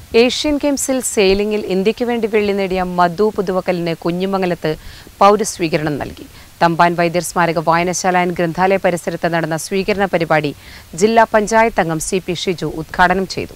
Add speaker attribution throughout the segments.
Speaker 1: Asian ഗെയിംസിൽ സെയിലിംഗിൽ ഇന്ത്യയ്ക്ക് വേണ്ടി വെള്ളി നേടിയ മധു പുതുവക്കലിന് കുഞ്ഞിമംഗലത്ത് പൗരസ്വീകരണം നൽകി തമ്പാൻ വൈദ്യർ സ്മാരക വായനശാല ആൻഡ് ഗ്രന്ഥാലയ പരിസരത്ത് നടന്ന സ്വീകരണ പരിപാടി ജില്ലാ പഞ്ചായത്ത് അംഗം സി പി ഷിജു ഉദ്ഘാടനം ചെയ്തു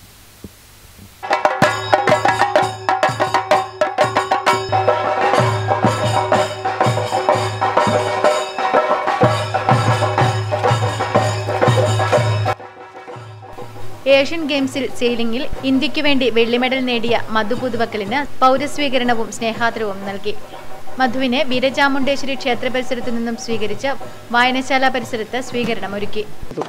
Speaker 2: ഏഷ്യൻ ഗെയിംസിൽ സെയിലിംഗിൽ ഇന്ത്യയ്ക്ക് വേണ്ടി വെള്ളി മെഡൽ നേടിയ മധു പുതുവക്കലിന് പൗരസ്വീകരണവും സ്നേഹാദരവും നൽകി മധുവിനെ വീരചാമുണ്ടേശ്വരി ക്ഷേത്ര പരിസരത്തു നിന്നും സ്വീകരിച്ച് വായനശാല പരിസരത്ത് സ്വീകരണമൊരുക്കി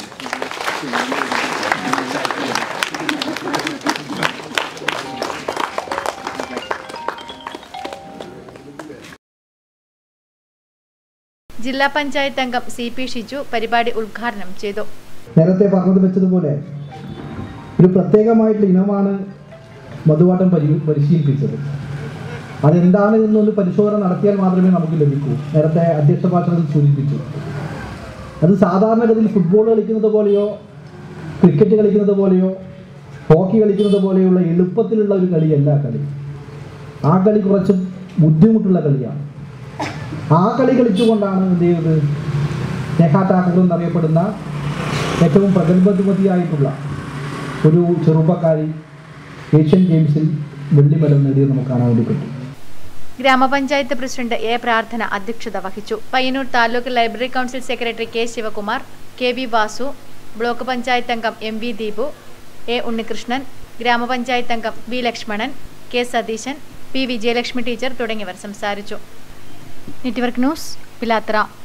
Speaker 2: ജില്ലാ പഞ്ചായത്ത് അംഗം സി പി ഷിജു പരിപാടി ഉദ്ഘാടനം ചെയ്തു
Speaker 3: നേരത്തെ പറഞ്ഞത് വെച്ചതുപോലെ ഒരു പ്രത്യേകമായിട്ടുള്ള ഇനമാണ് മധുവാട്ടം പരി പരിശീലിപ്പിച്ചത് അതെന്താണ് എന്നൊന്ന് പരിശോധന നടത്തിയാൽ മാത്രമേ നമുക്ക് ലഭിക്കൂ നേരത്തെ അധ്യക്ഷ ഭാഷണത്തിൽ സൂചിപ്പിച്ചു അത് സാധാരണഗതിയിൽ ഫുട്ബോൾ കളിക്കുന്നത് പോലെയോ ക്രിക്കറ്റ് കളിക്കുന്നത് പോലെയോ ഹോക്കി കളിക്കുന്നത് പോലെയുള്ള എളുപ്പത്തിലുള്ള ഒരു കളിയല്ല ആ കളി ആ കളി കുറച്ച് ബുദ്ധിമുട്ടുള്ള കളിയാണ് ആ കളി കളിച്ചുകൊണ്ടാണ് എന്ത് ചെയ്തത് നേഹാ ടാക്കൂർ എന്നറിയപ്പെടുന്ന ഏറ്റവും പ്രഗത്ഭമതിയായിട്ടുള്ള ഒരു ചെറുപ്പക്കാരി ഏഷ്യൻ ഗെയിംസിൽ വെള്ളി മെഡൽ നേടിയത് നമുക്ക് കാണാൻ വേണ്ടി പറ്റും
Speaker 2: ഗ്രാമപഞ്ചായത്ത് പ്രസിഡന്റ് എ പ്രാർത്ഥന അധ്യക്ഷത വഹിച്ചു Payyanur taluk library council secretary K Sivakumar K V Vasu block panchayat അംഗം M V Deepu A Unnikrishnan grama panchayat അംഗം V Lakshmanan K Satheesan P Vijayalakshmi teacher തുടങ്ങിയവർ സംസാരിച്ചു നെറ്റ്വർക്ക് ന്യൂസ് പിലാത്ര